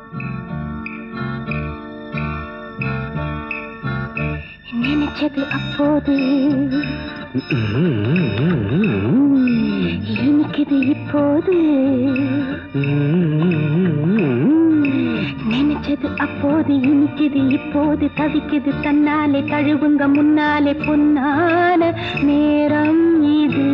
நினைச்சது அப்போது இனிக்குது இப்போது நினைச்சது அப்போது இனிக்குது இப்போது தவிக்குது தன்னாலே தழுவுங்க முன்னாலே பொன்னான நேரம் இது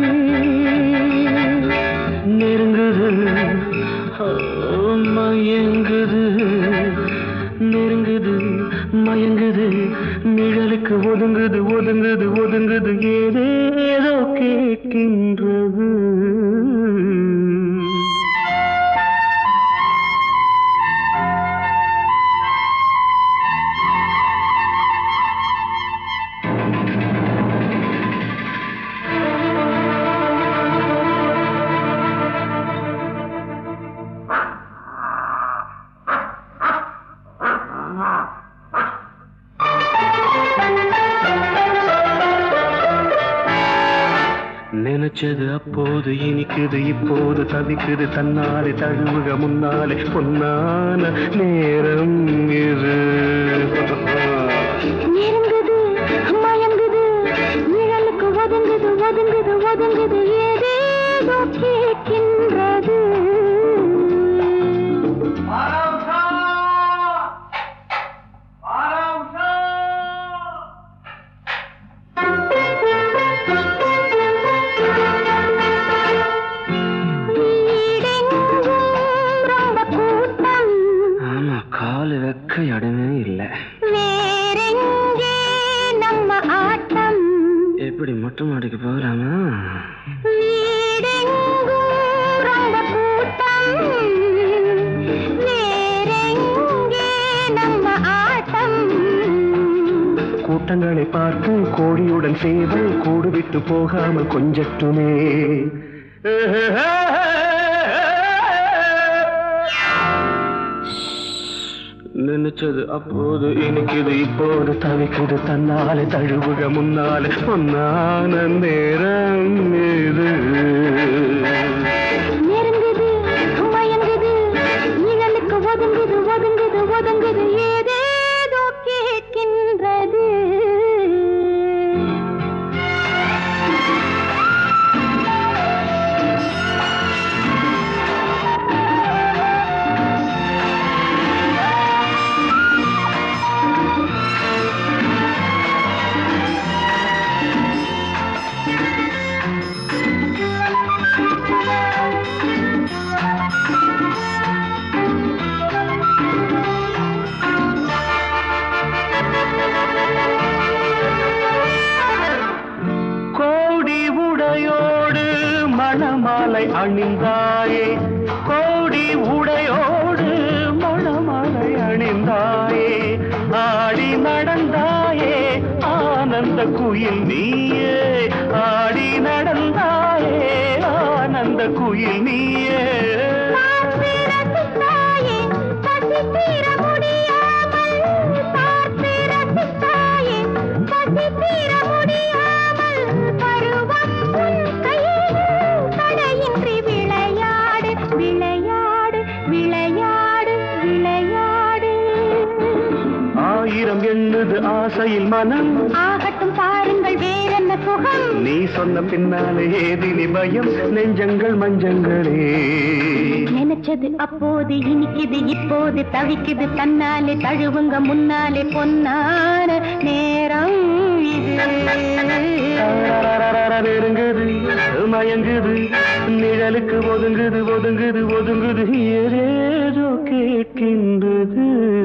நெருங்குது ஆ, மயங்குது நெருங்குது மயங்குது நிழலுக்கு ஒதுங்குது ஒதுங்குது ஒதுங்குது ஏதேதோ கேட்கின்றது நினைச்சது அப்போது இனிக்குது இப்போது தவிக்குது தன்னாலே தழுவுக முன்னாலே பொன்னான நேரம் இது நெருங்குது மயங்குது நிழலுக்கு ஒதுங்குது ஒதுங்குது ஒதுங்குது ஏதேதோ கேட்கின்றது வீடெங்கும் ரொம்ப கூட்டம் ஆமா காலு வைக்க இடமே இல்லை வேறெங்கே நம்ம ஆட்டம் எப்படி மொட்டை மாடிக்கு போகலாமா வீடெங்கும் ரொம்ப கூட்டம் வேறெங்கே நம்ம ஆட்டம் கூட்டங்களை பார்த்து கோடியுடன் சேவல் கூடு விட்டு போகாமல் கொஞ்சட்டுமே நினைச்சது அப்போது இனிக்குது இப்போது தவிக்குது தன்னாலே தழுவுக முன்னாலே பொன்னான நேரம் இது நெருங்குது மயங்குது நிழலுக்கு ஒதுங்குது ஒதுங்குது ஒதுங்குது ஏதேதோ கேட்கின்றது கோடி உடையோடு மணமாலை அணிந்தாயே கோடி உடையோடு மணமாலை அணிந்தாயே ஆடி நடந்தாயே ஆனந்த குயில் நீயே ஆடி நடந்தாயே ஆனந்த குயில் நீயே பார்த்து ரசித்தாயே, பசி தீர முடியாமல். பார்த்து ரசித்தாயே, பசி தீர முடியாமல். பருவம் உன் கையில் தடையின்றி விளையாடு விளையாடு விளையாடு விளையாடு ஆயிரம் எண்ணுது ஆசையில் மனம் ஆகட்டும் பாருங்கள் வேறென்ன சுகம் நீ சொன்ன பின்னாலே ஏதினி பயம் நெஞ்சங்கள் மஞ்சங்களே நினைச்சது அப்போது இனிக்குது இப்போது தவிக்குது தன்னாலே தழுவுங்க முன்னாலே பொன்னான நேரம் இது நெருங்குது மயங்குது நிழலுக்கு ஒதுங்குது ஒதுங்குது ஒதுங்குது ஏதேதோ கேட்கின்றது